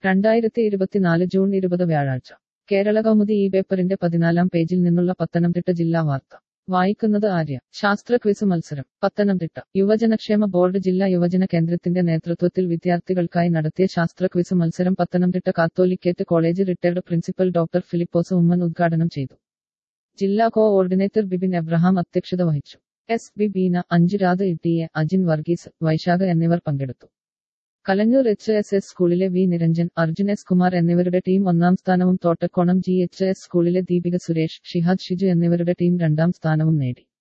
രണ്ടായിരത്തി ഇരുപത്തിനാല് ജൂൺ ഇരുപത് വ്യാഴാഴ്ച കേരള കൗമുദി ഈ പേപ്പറിന്റെ പതിനാലാം പേജിൽ നിന്നുള്ള പത്തനംതിട്ട ജില്ലാ വാർത്ത വായിക്കുന്നത് ആര്യ ശാസ്ത്ര ക്വിസ് മത്സരം പത്തനംതിട്ട യുവജനക്ഷേമ ബോർഡ് ജില്ലാ യുവജന കേന്ദ്രത്തിന്റെ നേതൃത്വത്തിൽ വിദ്യാർത്ഥികൾക്കായി നടത്തിയ ശാസ്ത്ര ക്വിസ് മത്സരം Pathanamthitta Catholicate college retired principal doctor Philipose Oommen ഉദ്ഘാടനം ചെയ്തു ജില്ലാ കോഓർഡിനേറ്റർ ബിബിൻ എബ്രഹാം അധ്യക്ഷത വഹിച്ചു S B Beena Anjurath T A Ajin Varghese Vaishakha എന്നിവർ പങ്കെടുത്തു കലഞ്ഞൂർ എച്ച് എസ് എസ് സ്കൂളിലെ വി നിരഞ്ജൻ അർജുൻ എസ് കുമാർ എന്നിവരുടെ ടീം ഒന്നാം സ്ഥാനവും തോട്ടക്കോണം ജി എച്ച് എസ് സ്കൂളിലെ ദീപിക സുരേഷ് ഷിഹാദ് ഷിജു എന്നിവരുടെ ടീം രണ്ടാം സ്ഥാനവും നേടി